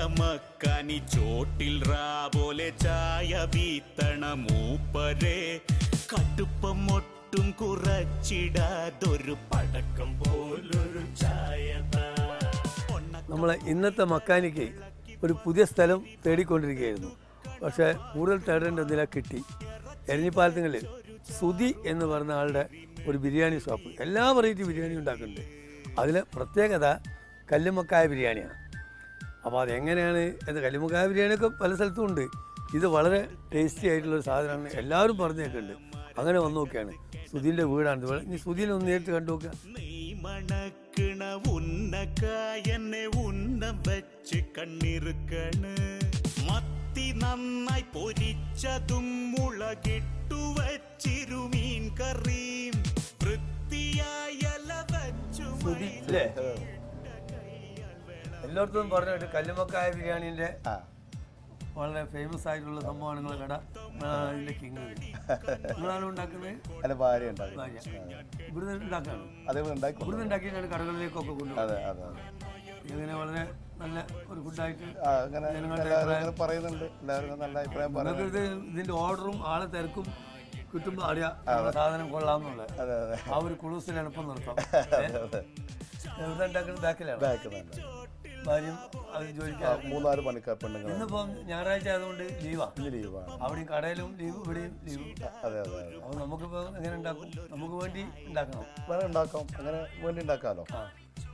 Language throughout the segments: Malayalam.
മക്കാനി ചോട്ടിൽ റാ പോലെ ചായ വീത്തണ മൂപ്പരെ കടുപ്പം ഒട്ടും കുറച്ചിടാതൊരു പടക്കം പോലൊരു ചായ താ. പൊണ്ണ നമ്മളെ ഇന്നത്തെ മക്കാനിക്ക് ഒരു പുതിയ സ്ഥലം തേടിക്കൊണ്ടിരിക്കുകയായിരുന്നു പക്ഷേ കൂടുതൽ തേടേണ്ടതില കിട്ടി എരഞ്ഞിപ്പാലത്തുങ്ങളിൽ സുധി എന്ന് പറഞ്ഞ ആളുടെ ഒരു ബിരിയാണി ഷോപ്പ് എല്ലാ വെറൈറ്റി ബിരിയാണി ഉണ്ടാക്കുന്നുണ്ട് അതിലെ പ്രത്യേകത കല്ലുമക്കായ ബിരിയാണിയാണ് അപ്പോൾ അതെങ്ങനെയാണ് എന്ന് കല്ലുമക്കായ ബിരിയാണിയൊക്കെ പല സ്ഥലത്തും ഉണ്ട് ഇത് വളരെ ടേസ്റ്റി ആയിട്ടുള്ള ഒരു സാധനമാണ് എല്ലാവരും പറഞ്ഞേക്കുന്നുണ്ട് അങ്ങനെ വന്നു നോക്കിയാണ് സുധീൻ്റെ വീടാണ് ഇത്. ഇനി സുധീനെ ഒന്ന് നേരിട്ട് കണ്ടു നോക്കുക നെയ് മണക്കണ ഉന്നക്കായനെ ഉന്നം വെച്ച് കണ്ണിറുക്കണ് മത്തി നന്നായി പൊരിച്ചതും മുളകിട്ടു വച്ചിരുമീൻ കറിയും വൃത്തിയായ ഇല വെച്ചു സുധി അല്ലേ എല്ലായിടത്തും പറഞ്ഞിട്ട് കല്ലുമക്കായ ബിരിയാണീൻ്റെ ആ വളരെ ഫേമസ് ആയിട്ടുള്ള സംഭവമാണ് നിങ്ങളെ കട ആ, ഇതിന്റെ കിങ് നിങ്ങളാണ് ഉണ്ടാക്കുന്നത് അതിന്റെ ഭാര്യ ഉണ്ടാക്കി ഭാര്യ ഇവിടുന്ന് ഉണ്ടാക്കാണ് അതേ ഉണ്ടാക്കി ഇവിടുന്ന് ഉണ്ടാക്കിയിട്ടാണ് കടകളിലേക്കൊക്കെ കൊണ്ടുപോകുന്നത് അതെ അതെ അതെ ഇങ്ങനെ വളരെ നല്ല ഒരു ഫുഡായിട്ട് ആ അങ്ങനെ എല്ലാവരും അങ്ങനെ പറയുന്നുണ്ട് എല്ലാവരും നല്ല അഭിപ്രായം നിങ്ങൾക്ക് പറയുന്നുണ്ട് ഇത് ഇതിന്റെ ഓർഡറും ആളെ തിരക്കും കിട്ടുമ്പോൾ അറിയാം നമ്മുടെ സാധനം കൊള്ളാമെന്നുള്ളത് അതെ അതെ ആ ഒരു കുളൂസിലാണ് ഇപ്പം നിർത്താം അതെ എവിടെ ഉണ്ടാക്കുന്നത് ബാക്കിലാണ് ബാക്കുന്നുണ്ട് ഭാര്യയും അത് ജോലിക്കാർ മൂന്നാല് പണിക്കാർ പെണ്ണുങ്ങൾ ഇന്നിപ്പം ഞായറാഴ്ച ആയതുകൊണ്ട് ലീവാ ഇന്ന് ലീവാണ് അവിടെയും കടയിലും ലീവ് ഇവിടെയും ലീവ് അതെ അതെ അതെ അപ്പോൾ നമുക്കിപ്പോൾ എങ്ങനെ ഉണ്ടാക്കും നമുക്ക് വേണ്ടി ഉണ്ടാക്കണം വേണം ഉണ്ടാക്കാം അങ്ങനെ വേണ്ടി ഉണ്ടാക്കാമല്ലോ ആ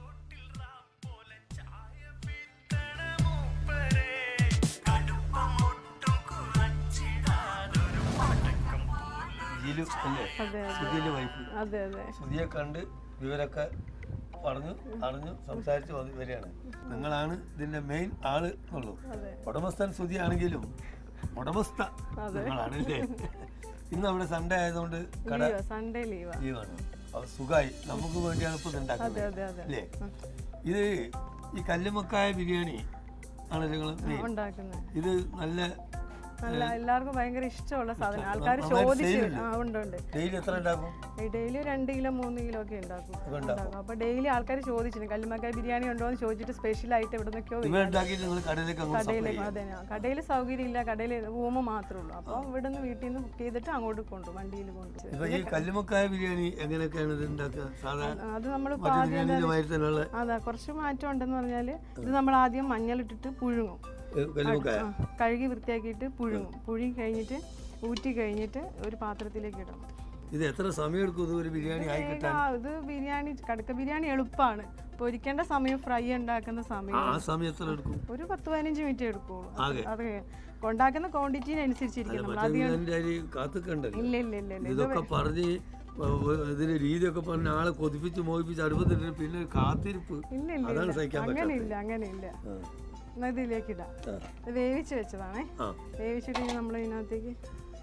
ജിലു അല്ലേ അതെ സുധിയുടെ വൈഫ് അതെ അതെ സുധിയെ കണ്ട് ഇവരൊക്കെ പറഞ്ഞു അറിഞ്ഞു സംസാരിച്ച് വന്ന് വരികയാണ് നിങ്ങളാണ് ഇതിന്റെ മെയിൻ ആള് എന്നുള്ളൂ ഉടമസ്ഥൻ സുധി ആണെങ്കിലും ഉടമസ്ഥ നിങ്ങളാണ് അല്ലേ ഇന്ന് അവിടെ സൺഡേ ആയതുകൊണ്ട് കട ലീവാ സൺഡേ ലീവാ ലീവാണ് അപ്പോൾ സുഖമായി നമുക്ക് വേണ്ടിയാണ് ഇപ്പോൾ അതെ ഉണ്ടാക്കുന്നത് അതെ അതെ അല്ലേ ഇത് ഈ കല്ലുമക്കായ ബിരിയാണി ആണ് നിങ്ങൾ മെയിൻ ഉണ്ടാക്കുന്നത് ഇത് നല്ല നല്ല എല്ലാവർക്കും ഭയങ്കര ഇഷ്ടമുള്ള സാധനം ആൾക്കാർ നന്നായിട്ട് ചോദിച്ച് sale ഉണ്ട്. ആ ഉണ്ട് ഉണ്ട് ഡെയിലി എത്ര ഉണ്ടാക്കും ഡെയിലി രണ്ട് കിലോ മൂന്ന് കിലോ ഒക്കെ ഉണ്ടാക്കും ഉണ്ടാക്കും അപ്പൊ ഡെയിലി ആൾക്കാർ ചോദിച്ചിട്ടുണ്ട് കല്ലുമക്കായ ബിരിയാണി ഉണ്ടോ എന്ന് ചോദിച്ചിട്ട് സ്പെഷ്യൽ ആയിട്ട് ഇവിടെ നിന്നൊക്കെയോ ഇവ ഉണ്ടാക്കിയിട്ട് നിങ്ങൾ കടയിലേക്ക് അങ്ങോട്ട് സപ്ലൈ കടയിൽ അതെ കടയിൽ സൗകര്യം ഇല്ല കടയിൽ റൂം മാത്രമേ ഉള്ളൂ അപ്പോൾ ഇവിടെ നിന്ന് വീട്ടിൽ നിന്ന് ബുക്ക് ചെയ്തിട്ട് അങ്ങോട്ട് കൊണ്ടുപോകും വണ്ടിയിൽ കൊണ്ടുപോകും ഇപ്പൊ ഈ കല്ലുമക്കായ ബിരിയാണി എങ്ങനെയൊക്കെയാണ് ഇത് ഉണ്ടാക്കുക സാധാരണ അത് നമ്മൾ മറ്റു ബിരിയാണിയുടെ മാതിരി തന്നെയുള്ള അതാ കുറച്ച് മാറ്റം ഉണ്ടെന്ന് പറഞ്ഞാൽ ഇത് നമ്മൾ ആദ്യം മഞ്ഞളിട്ടിട്ട് പുഴുങ്ങും ഏ, കല്ലുമക്കായ ആ, കഴുകി വൃത്തിയാക്കിയിട്ട് പുഴുങ്ങും പുഴുങ്ങി കഴിഞ്ഞിട്ട് ഊറ്റി കഴിഞ്ഞിട്ട് ഒരു പാത്രത്തിലേക്ക് ഇടണം ഇത് എത്ര സമയം എടുക്കും ഇത് ഒരു ബിരിയാണി ആയി കിട്ടാൻ ആ, ഇത് ബിരിയാണി കടുക്ക ബിരിയാണി എളുപ്പമാണ് പൊരിക്കേണ്ട സമയം ഫ്രൈ ഉണ്ടാക്കുന്ന സമയം ആ സമയം എത്ര എടുക്കും ഒരു പത്ത് പതിനഞ്ച് മിനിറ്റ് എടുക്കുള്ളൂ ആകെ? അത് ഉണ്ടാക്കുന്ന ക്വാണ്ടിറ്റിനനുസരിച്ചിരിക്കും നമ്മൾ മറ്റേ ബിരിയാണിന്റെ അരി കാത്തുക്കണ്ടല്ലോ ഇല്ല ഇല്ല ഇല്ല ഇല്ല ഇതൊക്കെ പറഞ്ഞ് വ- വ- ഇതിന്റെ രീതിയൊക്കെ പറഞ്ഞ് ആളെ കൊതിപ്പിച്ച് മോഹിപ്പിച്ച് അടുപ്പത്തിട്ട് പിന്നെ ഒരു കാത്തിരിപ്പ് ഇല്ല ഇല്ല അതാണ് ഇല്ല സഹിക്കാൻ അങ്ങനെ പറ്റാത്തത് ഇല്ല അങ്ങനെ ഇല്ല ആ. എന്നാ ഇതിലേക്ക് ഇടാം ആ. ഇത് വേവിച്ച് വെച്ചതാണേ ആ വേവിച്ചിട്ട് ഇനി നമ്മൾ ഇതിനകത്തേക്ക്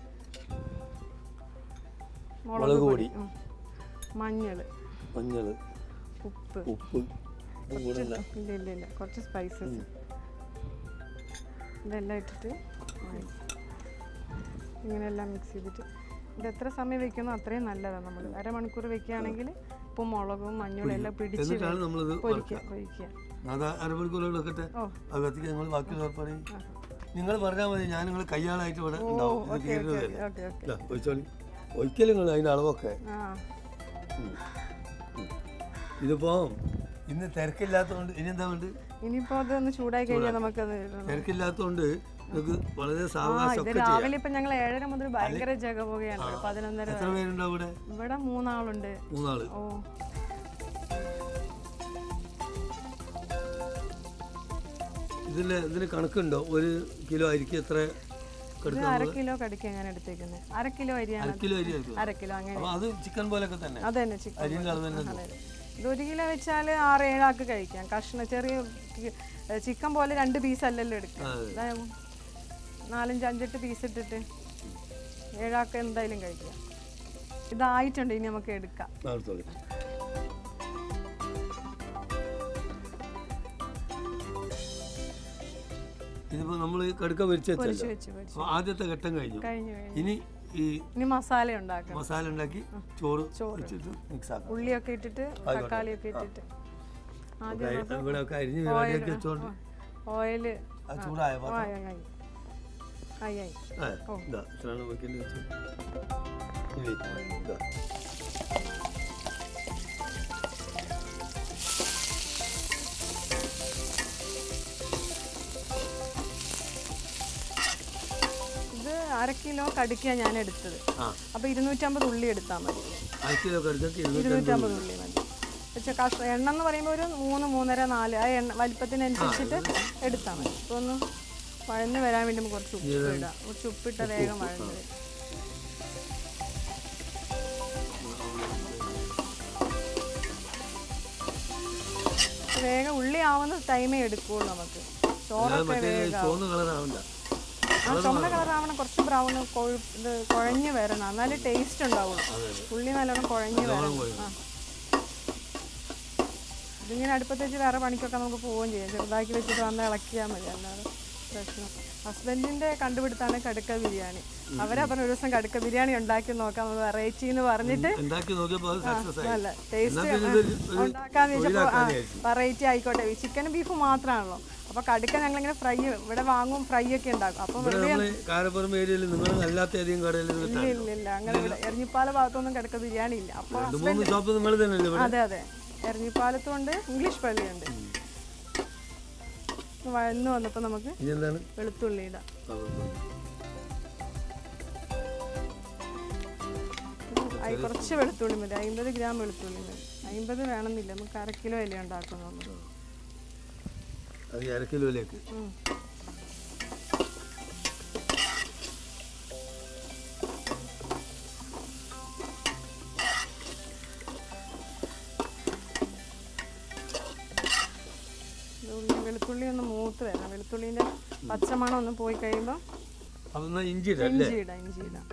മുളക് മുളക് പൊടി. പൊടി ഉം. മഞ്ഞൾ മഞ്ഞള് ഉപ്പ് ഉപ്പ് ഇതും കൂടെ ഇല്ല. ഇല്ല ഇല്ല ഇല്ല കുറച്ച് സ്പൈസസ് ഇതെല്ലാം ഇട്ടിട്ട് ഇങ്ങനെയെല്ലാം മിക്സ് ചെയ്തിട്ട് ഇത് എത്ര സമയം വെക്കുന്നോ അത്രയും നല്ലതാണ് നമ്മൾ അരമണിക്കൂർ വെക്കുകയാണെങ്കിൽ ഉപ്പും മുളകും മഞ്ഞളും എല്ലാം പിടിച്ച് എന്നിട്ടാണ് നമ്മളിത് പൊരിക്കുക പൊരിക്കുക അത് അരമണിക്കൂർ വെക്കട്ടെ ഓ. അത് കത്തിക്ക് നിങ്ങൾ ബാക്കിയുള്ളവർ പറയും നിങ്ങൾ പറഞ്ഞാൽ മതി ഞാൻ നിങ്ങൾ കയ്യാളായിട്ട് ഇവിടെ ഉണ്ടാവും ഇത് തീരുന്നത് വരെ. ഓക്കെ ഓക്കെ ഇതാ, ഒഴിച്ചോളി ഒരിക്കലും നിങ്ങൾ അതിൻ്റെ അളവൊക്കെ ആ ഇതിപ്പോ ഇന്ന് തിരക്കില്ലാത്തതുകൊണ്ട് ഇനി എന്താ വേണ്ട ഇനിയിപ്പോൾ അതൊന്ന് ചൂടായി കഴിഞ്ഞാൽ നമുക്കത് ഇടണം. തിരക്കില്ലാത്തതുകൊണ്ട് നിങ്ങൾക്ക് വളരെ ആ സാവകാശം ഇത് ഒക്കെ ചെയ്യാം രാവിലെ ഇപ്പം ഞങ്ങൾ ഏഴര മുതൽ ഭയങ്കര ജഗപോകയാണ് പതിനൊന്നര എത്ര പേരുണ്ടാവും ഇവിടെ ഇവിടെ മൂന്നാളുണ്ട് മൂന്നാള് ഓ ഇതിന് ഇതിന് കണക്കുണ്ടോ ഒരു കിലോ അരിക്ക് എത്ര ഇത് കിടക്കും അര കിലോ കടിക്കാൻ ഞാൻ എടുത്തേക്കുന്നത് അര കിലോ അരിയാണ് അര കിലോ അരി ആയിരിക്കും അര കിലോ അങ്ങനെ അപ്പൊ അത് ചിക്കൻ പോലൊക്കെ തന്നെ അത് തന്നെ ചിക്കൻ അരിയുടെ അളവ് തന്നെ അതെ ഇത് ഒരു കിലോ വെച്ചാൽ ആറ് ഏഴാൾക്ക് കഴിക്കാം കഷ്ണം ചെറിയ ചിക്കൻ പോലെ രണ്ട് പീസ് അല്ലല്ലോ എടുക്കുക ഇതാ നാലഞ്ച് അഞ്ചെട്ട് പീസ് ഇട്ടിട്ട് ഏഴാൾക്ക് എന്തായാലും കഴിക്കാം ഇതായിട്ടുണ്ട് ഇനി നമുക്ക് എടുക്കാം നടത്തോളി ഇതിപ്പോ നമ്മൾ കടുക്ക പൊരിച്ച് പൊരിച്ച് വെച്ചല്ലോ വെച്ച് പൊരിച്ച് അപ്പൊ ആദ്യത്തെ ഘട്ടം കഴിഞ്ഞു കഴിഞ്ഞു കഴിഞ്ഞു ഇനി ഈ ഇനി മസാല ഉണ്ടാക്കണം മസാല ഉണ്ടാക്കി ചോറ് വെച്ചിട്ട് മിക്സ് ആക്കാം ഉള്ളിയൊക്കെ ഇട്ടിട്ട് തക്കാളിയൊക്കെ ഇട്ടിട്ട് ആദ്യം ഇവിടെ ഒക്കെ അരിഞ്ഞ് റെഡിയാക്കി വെച്ചോണ്ട് ഓയിൽ അത് ചൂടായ ഓ, പാത്രം ആയി ആയി ആയി ആയി ആയി ആ ഇതാ ഇത്രയാണ് വെക്കുന്നത് വെച്ച് ഇനി ഇതാ ഇത് അര കിലോ കടുക്കിയാണ് ഞാൻ എടുത്തത് ആ അപ്പോൾ ഇരുന്നൂറ്റമ്പത് ഉള്ളി എടുത്താൽ മതി അര കിലോ കടുക്കൊക്കെ ഇരുന്നൂറ്റി ഇരുന്നൂറ്റമ്പത് ഉള്ളി മതി പക്ഷേ കഷ എണ്ണ എന്ന് പറയുമ്പോൾ ഒരു മൂന്ന് മൂന്നര നാല് ആ എണ്ണ വലിപ്പത്തിനനുസരിച്ചിട്ട് എടുത്താൽ മതി ഇപ്പോൾ ഒന്ന് വഴന്ന് വരാൻ വേണ്ടി നമുക്ക് കുറച്ച് ഉപ്പ് ഇടാം കുറച്ച് ഉപ്പിട്ട വേഗം വഴന്ന് വരും വേഗം ഉള്ളി ആവുന്ന ടൈമേ എടുക്കുള്ളൂ നമുക്ക് ചോറൊക്കെ മറ്റേ വേഗം ചുവന്ന കളറാവണ്ട ആ ചുമന്ന കളറാവണം കുറച്ച് ബ്രൗൺ ഇത് കുഴഞ്ഞ് വരണം എന്നാലേ ടേസ്റ്റ് ഉണ്ടാവുള്ളൂ ഉള്ളി നല്ലോണം കുഴഞ്ഞ് വരണം ആ ഇതിങ്ങനെ അടുപ്പത്ത് വെച്ച് വേറെ പണിക്കൊക്കെ നമുക്ക് പോവുകയും ചെയ്യാം ചെറുതാക്കി വെച്ചിട്ട് വന്ന് ഇളക്കിയാൽ മതി അല്ലാതെ പ്രശ്നം ഹസ്ബൻഡിൻ്റെ കണ്ടുപിടുത്താണ് കടുക്ക ബിരിയാണി അവരെ പറഞ്ഞ ഒരു ദിവസം കടുക്ക ബിരിയാണി ഉണ്ടാക്കി നോക്കാം നമ്മൾ വെറൈറ്റി എന്ന് പറഞ്ഞിട്ട് ഉണ്ടാക്കി നോക്കിയപ്പോൾ അത് സക്സസ് ആയി നല്ല എന്നാ ടേസ്റ്റ് പിന്നെ ഇതൊരു ഒരു ഉണ്ടാക്കാന്ന് വെച്ചപ്പോൾ തൊഴിലാക്കാന്ന് വിചാരിച്ചു. വെറൈറ്റി ആയിക്കോട്ടെ ചിക്കനും ബീഫും മാത്രമാണല്ലോ അപ്പോൾ കടുക്ക ഞങ്ങളിങ്ങനെ ഫ്രൈ ഇവിടെ വാങ്ങും ഫ്രൈ ഒക്കെ ഉണ്ടാക്കും അപ്പം ഇവിടെ നമ്മള് കാരപ്പുറം ഏരിയയിൽ നിങ്ങൾ അല്ലാത്ത ഏതെങ്കിലും കടയിൽ ഇത് കിട്ടാൻ ഇല്ല ഇല്ല അങ്ങനെ ഇവിടെ എരഞ്ഞിപ്പാല ഭാഗത്തൊന്നും കിടക്ക ബിരിയാണി ഇല്ല അപ്പോൾ രണ്ട് മൂന്ന് ഷോപ്പ് നിങ്ങൾ തന്നെയല്ലേ ഇവിടെ അതെ അതെ എരഞ്ഞിപ്പാലത്തുണ്ട് ഇംഗ്ലീഷ് പള്ളിയുണ്ട് വഴന്നു വന്നപ്പോൾ നമുക്ക് ഇനി എന്താണ് വെളുത്തുള്ളി ഇടാം അയി കുറച്ച് വെളുത്തുള്ളി മതി അമ്പത് ഗ്രാം വെളുത്തുള്ളി മതി അമ്പത് വേണമെന്നില്ല നമുക്ക് അര കിലോ അല്ലേ ഉണ്ടാക്കുന്നത് അത് അര കിലോയിലേക്ക് ഉം. ഇത് ഉള്ളി വെളുത്തുള്ളി ഒന്ന് മൂത്ത് വരണം വെളുത്തുള്ളിൻ്റെ പച്ചമണം ഒന്ന് പോയി കഴിയുമ്പോൾ അപ്പൊ എന്നാ ഇഞ്ചി ഇടാം അല്ലേ ഇഞ്ചി ഇടാം ഇഞ്ചി ഇടാം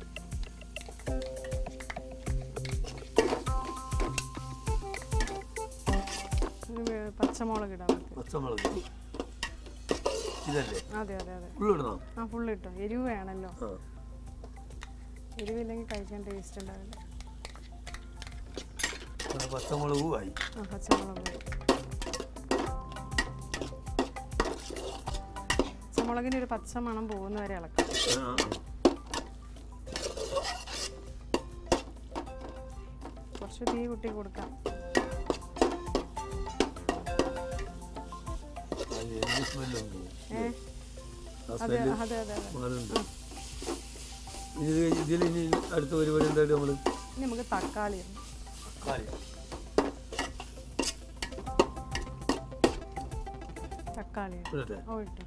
ഒരു വെ- പച്ചമുളക് ഇടാം നമുക്ക് പച്ചമുളക് ഇതല്ലേ അതെ അതെ അതെ ഉള്ളിടണം ആ ഫുള്ള് ഇട്ടോ എരിവ് വേണമല്ലോ ആ എരിവില്ലെങ്കിൽ കഴിക്കാൻ ടേസ്റ്റ് ഉണ്ടാവില്ല അങ്ങനെ പച്ചമുളകും ആയി ആ പച്ചമുളക് ഇടും. പച്ചമുളകിൻ്റെ ഒരു പച്ച മണം പോകുന്ന വരെ ഇളക്കാം ആ, ആ. കുറച്ച് തീ കുട്ടി കൊടുക്കാം ആ, എന്ത് സ്മെല്ലുണ്ട് ഏ ആ അതെ സ്മെല്ല് അതെ അതെ അതെ മാറുന്നുണ്ട് ഇത് ഇതിൽ ഇനി അടുത്ത പരിപാടി എന്തായിട്ട് നമ്മൾ ഇനി നമുക്ക് തക്കാളി ഇടണം. തക്കാളി ഇടണം. ഇടട്ടെ ഓ ഇട്ടു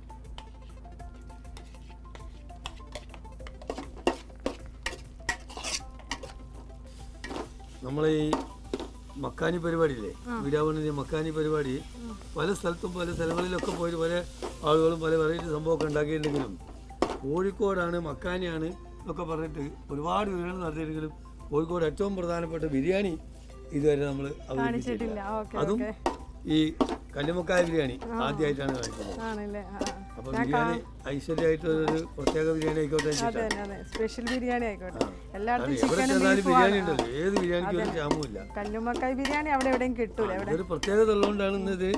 നമ്മളെ ഈ മക്കാനി പരിപാടിയില്ലേ വീടാവുന്ന മക്കാനി പരിപാടി പല സ്ഥലത്തും പല സ്ഥലങ്ങളിലൊക്കെ പോയിട്ട് പല ആളുകളും പല വെറൈറ്റി സംഭവമൊക്കെ ഉണ്ടാക്കിയിട്ടുണ്ടെങ്കിലും കോഴിക്കോടാണ് മക്കാനിയാണ് എന്നൊക്കെ പറഞ്ഞിട്ട് ഒരുപാട് വീടുകൾ നടത്തിയെങ്കിലും കോഴിക്കോട് ഏറ്റവും പ്രധാനപ്പെട്ട ബിരിയാണി ഇതുവരെ നമ്മൾ അവതരിപ്പിച്ചിട്ടില്ല കാണിച്ചിട്ടില്ല ഓക്കെ അതും ഓക്കെ ഈ കല്ലുമക്കായ ബിരിയാണി ആദ്യമായിട്ടാണ് കാണിക്കുന്നത് ആണല്ലേ ആ ആ. അപ്പോൾ ബിരിയാണി ഐശ്വര്യമായിട്ട് ഒരു പ്രത്യേക ബിരിയാണി ആയിക്കോട്ടെ എന്ന് അതെ വെച്ചിട്ടാണ്. തന്നെ അതെ സ്പെഷ്യൽ ബിരിയാണി ആയിക്കോട്ടെ അത് എല്ലായിടത്തും എവിടെ ചിക്കനും ചെന്നാലും ബീഫും ബിരിയാണി ആണ് ഉണ്ടല്ലോ ഏത് ബിരിയാണിക്കും ഒരു ക്ഷാമമില്ല കല്ലുമ്മക്കായ് ബിരിയാണി അവിടെ എവിടെയും കിട്ടൂല എവിടെ ഇതൊരു പ്രത്യേകത ഉള്ളതുകൊണ്ടാണ് ഇന്നത്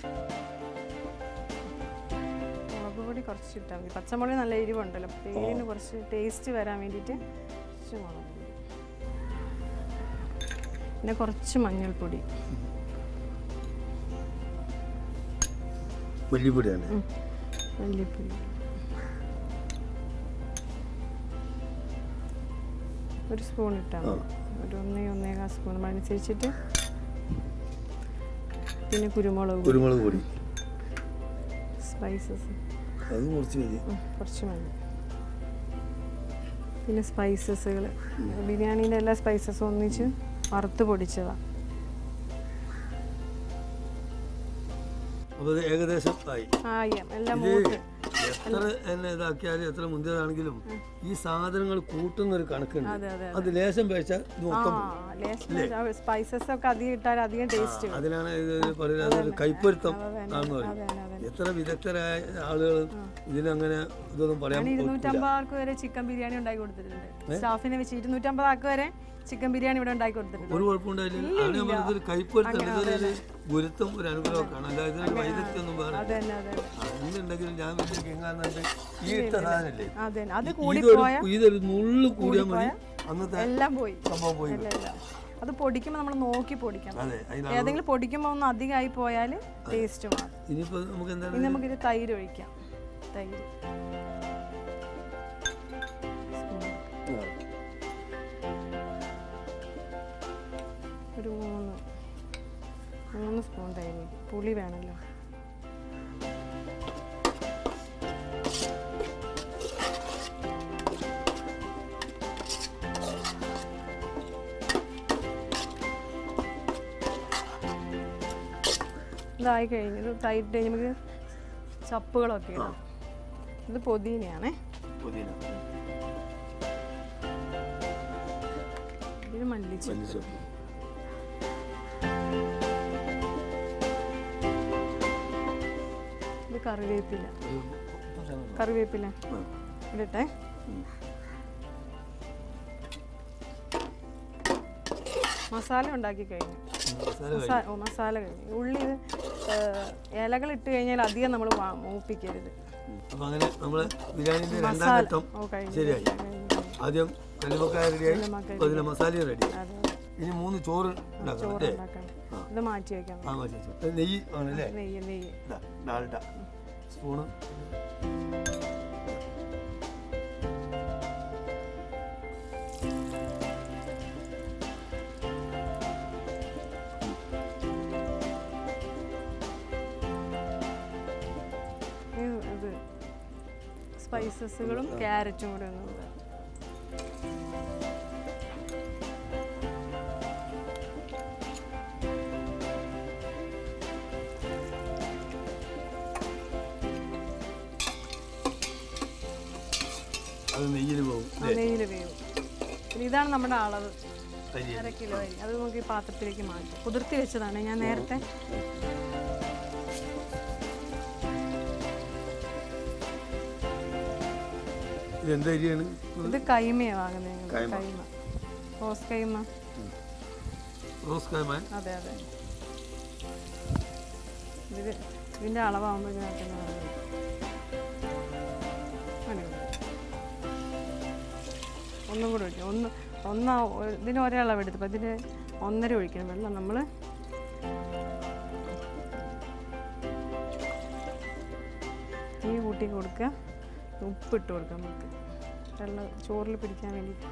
മുളക് പൊടി കുറച്ച് ഇട്ടാൽ മതി പച്ചമുളക് നല്ല എരിവുണ്ടല്ലോ പേരിന് കുറച്ച് ടേസ്റ്റ് വരാൻ വേണ്ടിയിട്ട് കുറച്ച് മുളക് പൊടി പിന്നെ കുറച്ച് മഞ്ഞൾപ്പൊടി മല്ലിപ്പൊടിയാണ് ഉം. മല്ലിപ്പൊടി ഒരു സ്പൂൺ ഇട്ടാൽ മതി ഒരു ഒന്നേ ഒന്നേകാൽ സ്പൂൺ അനുസരിച്ചിട്ട് പിന്നെ കുരുമുളക് പൊടി കുരുമുളക് പൊടി സ്പൈസസ് അത് കുറച്ച് മതി കുറച്ച് മതി പിന്നെ സ്പൈസസുകൾ ബിരിയാണീൻ്റെ എല്ലാ സ്പൈസസും ഒന്നിച്ച് വറുത്ത് പൊടിച്ചതാണ് അപ്പോൾ ഇത് ഏകദേശം ആയി ആയം എല്ലാം ഇത് മൂത്ത് എത്ര തന്നെ ഇതാക്കിയാലും എത്ര മുന്തിയതാണെങ്കിലും ഈ സാധനങ്ങൾ കൂട്ടുന്ന ഒരു കണക്കുണ്ട് അതെ അതെ അത് ലേശം കഴിച്ചാൽ ഇത് ആ മൊത്തം സ്പൈസസ് ഒക്കെ അധികം ഇട്ടാൽ അധികം ടേസ്റ്റ് അതിനാണ് ഇത് പറയുന്നത് അതൊരു കൈപ്പൊരുത്തം ആണെന്ന് പറയും അതെ അതെ എത്ര വിദഗ്ധരായ ആളുകൾ ഇതിനങ്ങനെ ഇതൊന്നും പറയാൻ ഞാൻ ഇരുന്നൂറ്റമ്പത് ആൾക്ക് വരെ ചിക്കൻ ബിരിയാണി ഉണ്ടാക്കി കൊടുത്തിട്ടുണ്ട് സ്റ്റാഫിനെ വെച്ച് ഇരുന്നൂറ്റമ്പത് ആൾക്ക് വരെ ചിക്കൻ ബിരിയാണി ഇവിടെ ഉണ്ടാക്കി കൊടുത്തിട്ടുണ്ട് ഒരു കുഴപ്പമുണ്ടായില്ല ആണ് ഞാൻ പറഞ്ഞത് ഒരു കയ്പ് എടുത്തിട്ട് ഒരു ഗുരുത്വം ഒരു അനുഗ്രഹമൊക്കെയാണ് അല്ലാതെ ഇതിനൊരു വൈദഗ്ധ്യമൊന്നും വേറെ അത് തന്നെ അത് തന്നെ ആ, എന്തുണ്ടെങ്കിലും ഞാൻ വലിയ കിങ്ങാന്നുണ്ട് ഈ ഇട്ട സാധനല്ലേ അത് തന്നെ അത് ഇതൊരു കൂടിപ്പോയ ഇതൊരു നുള്ളു കൂടിയാൽ മതി അന്നത്തെ എല്ലാം പോയി സംഭവം പോയി ഇല്ല ഇല്ല അത് പൊടിക്കുമ്പോൾ നമ്മൾ നോക്കി പൊടിക്കണം അതെ അതിന് ഏതെങ്കിലും പൊടിക്കുമ്പോൾ ഒന്ന് അധികമായി പോയാൽ ടേസ്റ്റ് മാറും ഇനിയിപ്പോ നമുക്ക് എന്താണ് ഇനി നമുക്കിത് തൈര് ഒഴിക്കാം തൈര് ഒരു മൂന്ന് മൂന്ന് സ്പൂൺ തൈര് പുളി വേണമല്ലോ ഇതായി കഴിഞ്ഞ് ഇത് തൈരിട്ട് കഴിഞ്ഞ് നമുക്ക് ചപ്പുകളൊക്കെ ഇടാം ഇത് പൊതിനയാണേ പുതിന ഇത് മല്ലിച്ച മല്ലിച്ചപ്പ് ഇത് കറിവേപ്പില ഒരു പത്ത് ശതമാനം. കറിവേപ്പില ആ. ഇടട്ടെ മസാല ഉണ്ടാക്കി കഴിഞ്ഞു മസാല മസാ- ഓ, മസാല കഴിഞ്ഞു ഉള്ളി ഇത് ഇലകൾ ഇട്ട് കഴിഞ്ഞാൽ അധികം നമ്മൾ മൂപ്പിക്കരുത് അപ്പൊ അങ്ങനെ നമ്മള് ബിരിയാണിന്റെ രണ്ടാം മസാല ഘട്ടം ഓ കഴിഞ്ഞു ശരിയായി കഴിഞ്ഞു. ആദ്യം കല്ലുമക്കായ റെഡിയായി കല്ലുമ്മക്കായ അപ്പൊ അതിലെ മസാലയും റെഡി അതെ ഇനി മൂന്ന് ചോറ് ഉണ്ടാക്കണം ചോറ് അല്ലേ ഉണ്ടാക്കണം ഇത് മാറ്റി വെക്കാം ആ മതി ഇത് നെയ്യ് ആണല്ലേ നെയ്യ് നെയ്യ് ഇതാ ഡാൽഡ സ്പൂണ് ഇത് ഇത് സ്പൈസസുകളും ക്യാരറ്റും കൂടെ ഒന്ന് ഇടുക. അത് നെയ്യിൽ പോകും ആ നെയ്യിൽ വേവും പിന്നെ ഇതാണ് നമ്മുടെ അളവ് അരി അര കിലോ അരി അത് നമുക്ക് ഈ പാത്രത്തിലേക്ക് മാറ്റാം കുതിർത്തി വെച്ചതാണ് ഞാൻ നേരത്തെ ഇത് എന്ത് അരിയാണ് ഇത് കൈമയാണ് വാങ്ങുന്നത് ഞങ്ങൾ കൈമ റോസ് കൈമ റോസ് കായമാൻ അതെ അതെ ഇത് ഇതിൻ്റെ അളവാകുമ്പോൾ ഇതിനകത്ത് നിന്ന് അളവ് വരും. മതി, മതി. ഒന്നും കൂടെ ഒഴിക്കണം ഒന്ന് ഒന്നാ ഒ- ഇതിന് ഒരളവ് എടുത്തപ്പോൾ ഇതിന് ഒന്നര ഒഴിക്കണം വെള്ളം നമ്മൾ തീ കൂട്ടി കൊടുക്കുക ഉപ്പിട്ട് കൊടുക്കുക നമുക്ക് വെള്ളം ചോറിൽ പിടിക്കാൻ വേണ്ടിയിട്ട്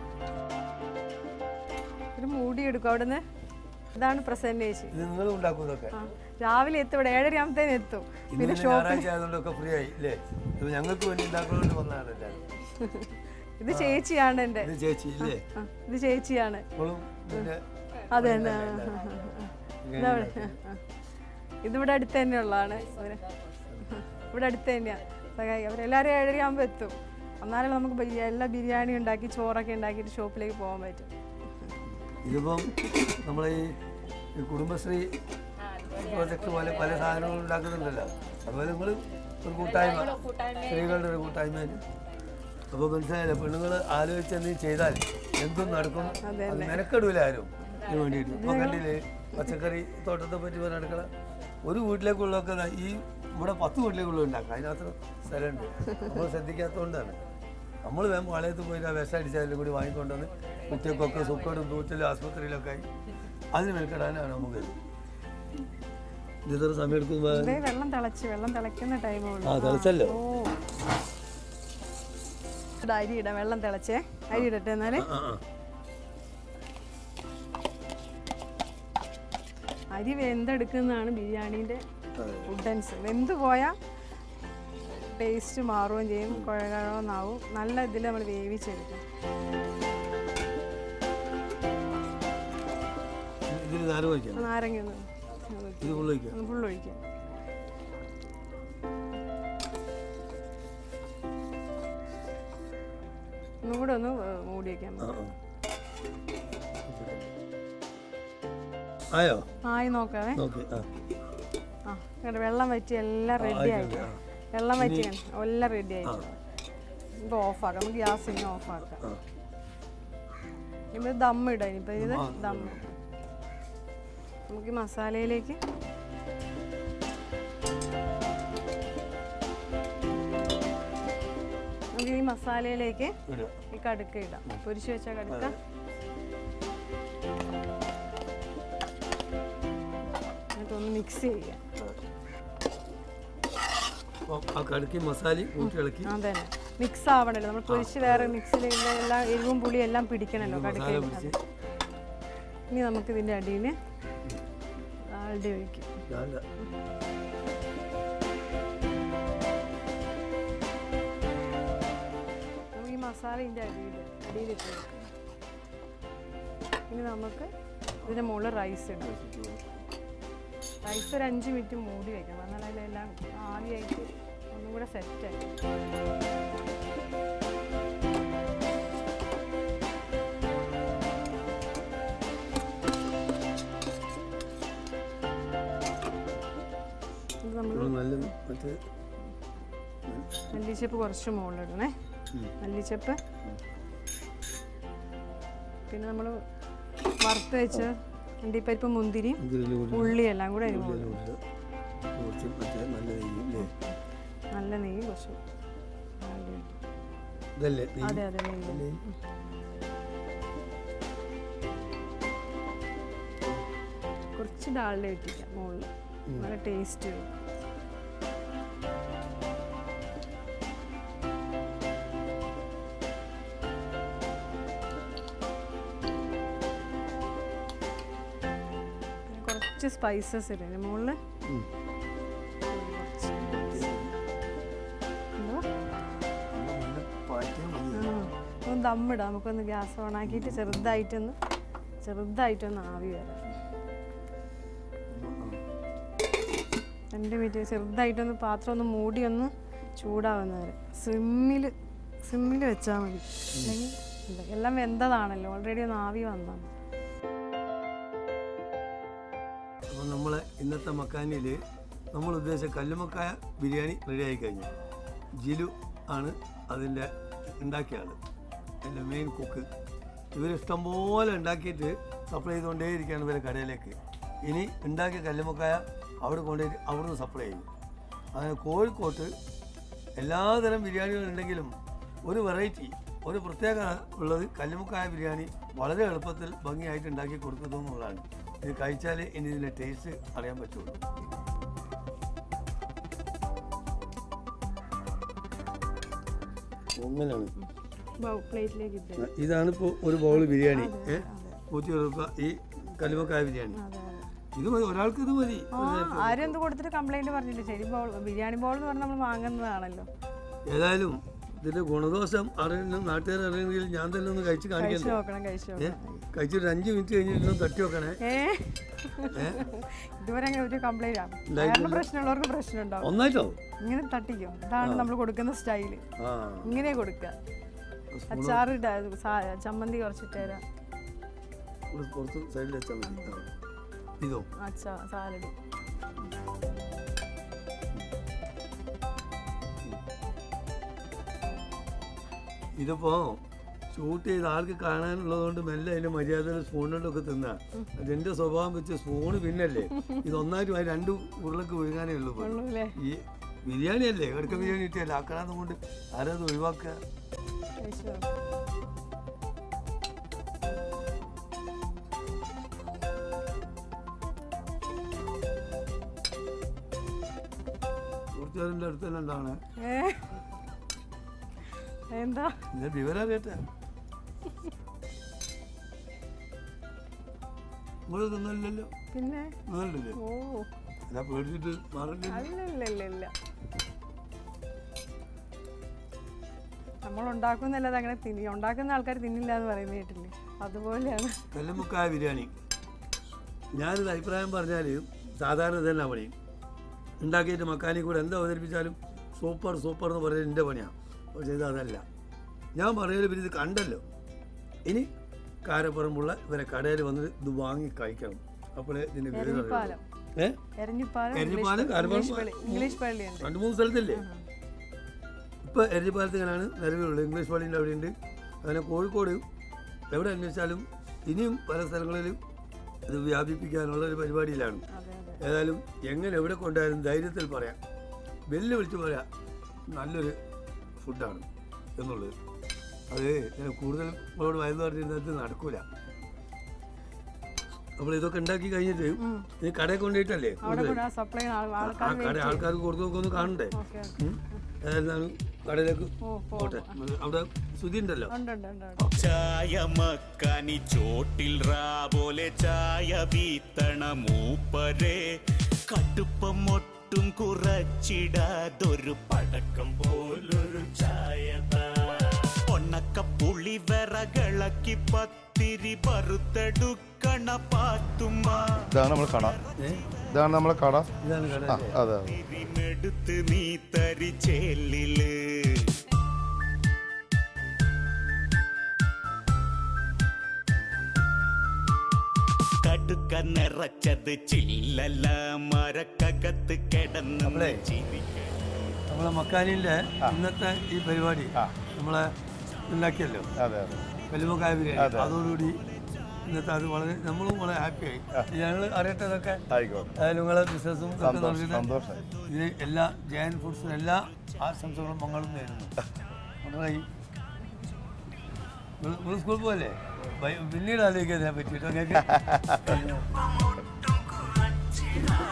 ഒരു മൂടി എടുക്കും അവിടുന്ന് ഇതാണ് പ്രസന്റേഷൻ ഇത് നിങ്ങൾ ഉണ്ടാക്കും ഇതൊക്കെ ആ രാവിലെ എത്തും ഇവിടെ ഏഴര ആകുമ്പത്തേന് എത്തും ഇന്ന് പിന്നെ പിന്നെ ഞായറാഴ്ച ആയതുകൊണ്ടൊക്കെ ഫ്രീ ആയി അല്ലേ ഇത് ഞങ്ങൾക്ക് വേണ്ടി ഉണ്ടാക്കുന്നതുകൊണ്ട് വന്നതാണ് എല്ലാവരും ഇത് ചേച്ചിയാണ് എൻ്റെ ഇത് ചേച്ചി ഇല്ലേ ആ, ഇത് ചേച്ചിയാണ് ഇപ്പോഴും ഇതിന്റെ അതെ തന്നെ ആ, ആ, ആ, ആ. ഇതവിടെ ആ, ആ. ഇതിവിടെ അടുത്ത് തന്നെയുള്ളതാണ് അവര് ഇവിടെ അടുത്ത് തന്നെയാണ് സഹായി അവരെല്ലാവരും ഏഴര ആകുമ്പോൾ എത്തും എന്നാലും നമുക്ക് ബിരിയാ- എല്ലാ ബിരിയാണി ഉണ്ടാക്കി ചോറൊക്കെ ഉണ്ടാക്കിയിട്ട് ഷോപ്പിലേക്ക് പോകാൻ പറ്റും ഇതിപ്പം നമ്മളെ ഈ ഈ കുടുംബശ്രീ പ്രോജക്റ്റ് പോലെ പല സാധനങ്ങളും ഉണ്ടാക്കുന്നുണ്ടല്ലോ അതുപോലെ നിങ്ങൾ ഒരു കൂട്ടായ്മ സ്ത്രീകളുടെ ഒരു കൂട്ടായ്മ അപ്പോൾ മനസ്സിലായില്ല പെണ്ണുങ്ങൾ ആലോചിച്ച് എന്തെങ്കിലും ചെയ്താൽ എന്തും നടക്കും അത് മെനക്കെടൂല ആരും ഇതിന് വേണ്ടിയിട്ട് ഇപ്പോൾ കണ്ടില്ലേ പച്ചക്കറി തോട്ടത്തെ പറ്റി പറഞ്ഞ അടുക്കള ഒരു വീട്ടിലേക്കുള്ളതൊക്കെ ദാ ഈ ഇവിടെ പത്ത് വീട്ടിലേക്കുള്ള ഉണ്ടാക്കാം അതിനകത്ത് സ്ഥലമുണ്ട് നമ്മൾ ശ്രദ്ധിക്കാത്തതുകൊണ്ടാണ് നമ്മൾ വേഗം വളയത്ത് പോയിട്ട് ആ വിഷം അടിച്ചതിലും കൂടി വാങ്ങിക്കൊണ്ടുവന്ന് കുട്ടികൾക്കൊക്കെ സുക്കോടും തൂറ്റലും ആസ്പത്രിയിലൊക്കെ ആയി അതിന് മെനക്കെടാനാണ് നമുക്ക് ഇത് ഇത്ര സമയം എടുക്കുമ്പോൾ ഇതേ വെള്ളം തിളച്ച് വെള്ളം തിളയ്ക്കുന്ന ടൈമേ ഉള്ളൂ ആ തിളച്ചല്ലോ ഓ ഇവിടെ അരി ഇടാം വെള്ളം തിളച്ചേ അരി ഇടട്ടെ എന്നാല് ആ ആ അരി വെന്തെടുക്കുന്നതാണ് ബിരിയാണീൻ്റെ ഉഡൻസ് വെന്ത് പോയാൽ ടേസ്റ്റ് മാറുകയും ചെയ്യും കുഴകുഴന്നാവും നല്ല ഇതിൽ നമ്മൾ വേവിച്ചെടുക്കും ഇതിൽ നാല് വയ്ക്കാം നാരങ്ങ ഒന്ന് ഇത് ഫുള്ള് വയ്ക്കാം ഒന്ന് ഫുള്ള് ഒഴിക്കാം ഒന്നും കൂടെ ഒന്ന് ഏഹ്, മൂടി വയ്ക്കാം ആ ആ ആയോ ആയി നോക്കാവേ നോക്കി ആ ആ ഇങ്ങട് വെള്ളം വറ്റി എല്ലാം റെഡി ആയിട്ട് ആ. വെള്ളം വറ്റി എല്ലാം റെഡി ആയിട്ട് ഇപ്പോൾ ഓഫാക്കാം നമുക്ക് ഗ്യാസ് ഇങ്ങനെ ഓഫാക്കാം ആ ഇനിയിപ്പോൾ ദം ഇടാം ഇനിയിപ്പോൾ ഇത് ദം നമുക്ക് ഈ മസാലയിലേക്ക് നമുക്ക് ഈ മസാലയിലേക്ക് ഇടുക ഈ കടുക്ക ഇടാം പൊരിച്ചു വെച്ച കടുക്ക എന്നിട്ടൊന്ന് മിക്സ് ചെയ്യാം അപ്പോൾ ആ കടുക്കി മസാലയും കൂട്ടി ഇളക്കി അതെ മിക്സ് ആവണല്ലോ നമ്മൾ പൊരിച്ച് വേറെ മിക്സിൽ എല്ലാം എരിവും പുളിയും എല്ലാം പിടിക്കണല്ലോ മസാല കടുക്കയിൽ പിടിച്ച് ഇനി നമുക്ക് ഇതിൻ്റെ അടിയിൽ ആളുടെ ഒഴിക്കും നല്ല നമുക്ക് ഈ മസാല ഇതിൻ്റെ അടിയിൽ അടിയിലിട്ട് വെക്കാം ഇനി നമുക്ക് ഇതിൻ്റെ മുകളിൽ റൈസ് ഇടാം റൈസ് ഒരു അഞ്ച് മിനിറ്റ് മൂടി വെക്കണം എന്നാൽ അതിലെല്ലാം ആവിയായിട്ട് ഒന്നും കൂടെ സെറ്റായി ഇത് നമ്മൾ ഇത് നല്ല മറ്റേ മല്ലിച്ചപ്പ് കുറച്ച് മുകളിലിടണേ മല്ലിച്ചപ്പ് പിന്നെ നമ്മൾ വറുത്ത് വെച്ച് അണ്ടിപ്പരിപ്പ് മുന്തിരി ഇതിൽ കൂടി ഉള്ളി എല്ലാം കൂടെ അതിന് മുകളിൽ ഇടുക. കുറച്ച് മറ്റേ നല്ല നെയ്യ് അല്ലേ നല്ല നെയ്യ് കുറച്ച് ആദ്യം ഇട്ടു. ഇതല്ലേ നെയ്യ് അതെ അതെ നെയ്യ് നെയ്യ് കുറച്ച് ഡാളിൽ ഇട്ടിക്കാം മുകളിൽ നല്ല ടേസ്റ്റ് വരും പിന്നെ കുറച്ച് സ്പൈസസ് ഇടും മുകളിൽ ഉം. നല്ല പാറ്റിയാൽ മതി ഒന്ന് ദമ്മിടാം നമുക്കൊന്ന് ഗ്യാസ് ഓൺ ആക്കിയിട്ട് ചെറുതായിട്ടൊന്ന് ചെറുതായിട്ടൊന്ന് ആവി വരാം രണ്ട് മിനിറ്റ് ചെറുതായിട്ടൊന്ന് പാത്രം ഒന്ന് മൂടി ഒന്ന് ചൂടാവുന്ന വരെ സിമ്മിൽ സിമ്മിൽ വെച്ചാൽ മതി അല്ലെങ്കിൽ ഇല്ല, എല്ലാം വെന്തതാണല്ലോ ഓൾറെഡി ഒന്ന് ആവി വന്നതാണ് അപ്പോൾ നമ്മളെ ഇന്നത്തെ മക്കാനിയിൽ നമ്മൾ ഉദ്ദേശിച്ച കല്ലുമക്കായ ബിരിയാണി റെഡി ആയി കഴിഞ്ഞു ജിലു ആണ് അതിൻ്റെ ഉണ്ടാക്കിയ ആൾ എൻ്റെ മെയിൻ കുക്ക് ഇവർ ഇഷ്ടംപോലെ ഉണ്ടാക്കിയിട്ട് സപ്ലൈ ചെയ്തുകൊണ്ടേയിരിക്കുകയാണ് ഇവരെ കടയിലേക്ക് ഇനി ഉണ്ടാക്കിയ കല്ലുമക്കായ അവിടെ കൊണ്ടുപോയി അവിടുന്ന് സപ്ലൈ ചെയ്യും അങ്ങനെ കോഴിക്കോട്ട് എല്ലാതരം ബിരിയാണികളുണ്ടെങ്കിലും ഒരു വെറൈറ്റി ഒരു പ്രത്യേകത ഉള്ളത് കല്ലുമുക്കായ ബിരിയാണി വളരെ എളുപ്പത്തിൽ ഭംഗിയായിട്ട് ഉണ്ടാക്കി കൊടുക്കുന്നു എന്നുള്ളതാണ് ഇത് കഴിച്ചാൽ ഇനി ഇതിൻ്റെ ടേസ്റ്റ് അറിയാൻ പറ്റുള്ളൂ അങ്ങനെയാണ് പ്ലേറ്റിലേക്ക് ഇട്ട് ഇതാണ് ഇപ്പോൾ ഒരു ബൗൾ ബിരിയാണി ഏ ഊറ്റി കൊടുക്കുക ഈ കല്ലുമക്കായ ബിരിയാണി അതെ അതെ ഇത് മതി ഒരാൾക്ക് ഇത് മതി ആ ആരും എന്ത് കൊടുത്തിട്ട് കംപ്ലൈന്റ് പറഞ്ഞില്ല ശരി ബോൾ ബിരിയാണി ബോൾ എന്ന് പറഞ്ഞാൽ നമ്മൾ വാങ്ങുന്നതാണല്ലോ ഏതായാലും ഇതിൻ്റെ ഗുണദോഷം അറിയണം നാട്ടുകാർ അറിയണമെങ്കിൽ ഞാൻ തന്നെ ഒന്ന് കഴിച്ച് കഴിച്ചു കാണിക്കണ്ടേ നോക്കണം കഴിച്ചു ഏ നോക്കണം കഴിച്ചിട്ട് അഞ്ച് മിനിറ്റ് കഴിഞ്ഞിട്ട് തട്ടി വെക്കണേ ഏ ഇതുവരെ അങ്ങനെ ഒരു കംപ്ലൈന്റ് ആണ് വയറിന് പ്രശ്നമുള്ളവർക്ക് പ്രശ്നം ഉണ്ടാവും ഒന്നായിട്ടോ ഇങ്ങനെ തട്ടിക്കും ഇതാണ് നമ്മൾ കൊടുക്കുന്ന സ്റ്റൈല് ആ ഇങ്ങനെ കൊടുക്കുക അച്ചാറ് ഇടാ സാ- ചമ്മന്തി കുറച്ചിട്ട് തരാം ഇവിടെ പുറത്ത് സൈഡിൽ വെച്ചാൽ മതി ആ. ഇതോ അച്ചാ സാലഡ് ഇതിപ്പോ ഷൂട്ട് ചെയ്ത് ആൾക്ക് കാണാനുള്ളതുകൊണ്ട് മെല്ലെ അതിന്റെ മര്യാദ സ്പൂണിലൊക്കെ തിന്നാ അതെന്റെ സ്വഭാവം വെച്ച് സ്പൂണ് പിന്നല്ലേ ഇത് ഒന്നായിട്ട് ആ രണ്ട് ഉരുളക്ക് ഒഴുകാനേ ഉള്ളൂ ഇപ്പൊ. ഉള്ളൂല്ലേ ഈ ബിരിയാണി അല്ലേ കിടക്ക ബിരിയാണി ഇട്ടല്ലേ ആക്കണത് കൊണ്ട് ആരത് ഒഴിവാക്കുക കഴിച്ചു നോക്കാം കുറച്ചുകാരൻ്റെ അടുത്ത് തന്നെ ഉണ്ടാവണേ ഏ എന്താ ഇത് വിവരം അറിയട്ടെ നിങ്ങൾ തിന്നല്ലോ പിന്നെ തിന്നല്ലേ ഓ അല്ല പേടിച്ചിട്ട് മാറില്ല അല്ലല്ലല്ല നമ്മൾ ഉണ്ടാക്കുന്നല്ലാതെ അങ്ങനെ തിന്നി ഉണ്ടാക്കുന്ന ആൾക്കാർ തിന്നില്ല എന്ന് പറയുന്നത് കേട്ടില്ലേ അതുപോലെയാണ് കല്ലുമുക്കായ ബിരിയാണി ഞാനൊരു അഭിപ്രായം പറഞ്ഞാൽ സാധാരണ തന്നെ പണി ഉണ്ടാക്കിയിട്ട് മക്കാനി കൂടെ എന്താ അവതരിപ്പിച്ചാലും സൂപ്പർ സൂപ്പർ എന്ന് പറയുന്നത് എൻ്റെ പണിയാണ് പക്ഷേ ഇത് അതല്ല ഞാൻ പറയുന്നത് പിന്നെ ഇത് കണ്ടല്ലോ ഇനി കാരപ്പുറമുള്ള ഇവരെ കടയിൽ വന്ന് ഇത് വാങ്ങി കഴിക്കണം അപ്പോഴേ ഇതിൻ്റെ വിവരം എരഞ്ഞിപ്പാലം ഏ എരഞ്ഞിപ്പാലം എരഞ്ഞിപ്പാലം, ഇംഗ്ലീഷ് കാരപ്പാലം, പള്ളി ഇംഗ്ലീഷ് പള്ളിയുണ്ട് രണ്ട് മൂന്ന് സ്ഥലത്തല്ലേ ഇപ്പോൾ എരഞ്ഞിപ്പാലത്തിങ്ങനാണ് നിലവിലുള്ളത് ഇംഗ്ലീഷ് പള്ളീൻ്റെ അവിടെയുണ്ട് അങ്ങനെ കോഴിക്കോട് എവിടെ അന്വേഷിച്ചാലും ഇനിയും പല സ്ഥലങ്ങളിലും ഇത് വ്യാപിപ്പിക്കാനുള്ള ഒരു പരിപാടിയിലാണ് അതെ അതെ ഏതായാലും എങ്ങനെ എവിടെ കൊണ്ടായാലും ധൈര്യത്തിൽ പറയാം വെല്ലു വിളിച്ച് പറയാം നല്ലൊരു ഫുഡാണ് എന്നുള്ളത് അത് ഞാൻ കൂടുതൽ നമ്മളോട് വയന്നു പറഞ്ഞിരുന്നത് നടക്കൂല നമ്മൾ ഇതൊക്കെ ഉണ്ടാക്കി കഴിഞ്ഞിട്ട് ഇത് കടയിൽ കൊണ്ടുപോയിട്ടല്ലേ അവിടെ കൂടെ സപ്ലൈ ആ ആൾക്കാർ കട ആൾക്കാർക്ക് കൊടുത്തു നോക്കൊന്ന് കാണണ്ടേ ഓക്കെ ഉം. ഏതായാലും ഞാൻ കടയിലേക്ക് ഓ പോ പോട്ടെ അവിടെ സുധി ഉണ്ടല്ലോ ഉണ്ട് ഉണ്ട് ഉണ്ട് ഉണ്ട്. ചായ മക്കാനി ചോട്ടിൽ റാപോലെ ചായ വീത്തണ മൂപ്പരെ കടുപ്പം ഒട്ടും കുറച്ചിടാതൊരു പടക്കം പോലൊരു ചായ ഒണ്ണക്ക പുളി വിറകളക്കി പത്തിരി പറുത്തെടുക്കണ പാത്തുമ്മ ഇതാണ് നമ്മൾ കട ഏ ഇതാണ് നമ്മളെ കട ഇതാണ് കട ആ അതെ അതെ തിരിമെടുത്ത് നീ തരിച്ചേലില് കടുക്ക നിറച്ചത് ചില്ലല്ല മരക്കകത്ത് കിടന്ന് നമ്മളെ ചിരിക്ക നമ്മളെ മക്കാനിൻ്റെ ഇന്നത്തെ ഈ പരിപാടി നമ്മളെ ഉണ്ടാക്കിയല്ലോ അതെ അതെ വെല്ലുമക്കായ ബിരിയാണി അതോടുകൂടി ഇന്നത്തെ അത് വളരെ നമ്മളും വളരെ ഹാപ്പിയായി ഞങ്ങൾ അറിയട്ടെ ഇതൊക്കെ ആയിക്കോട്ടെ അതായത് നിങ്ങളെ ബിസിനസ്സും ഇതൊക്കെ സന്തോഷം നടത്തിയിട്ട് സന്തോഷമായി ഇത് എല്ലാ ജയൻ ഫുഡ്സും എല്ലാ ആശംസകളും മങ്ങളും നേരുന്നു നമ്മളെ ഈ നിങ്ങൾ സ്കൂളിൽ പോകല്ലേ പിന്നീട് ആലോചിക്കാൻ പറ്റിയിട്ട് നിങ്ങൾക്ക്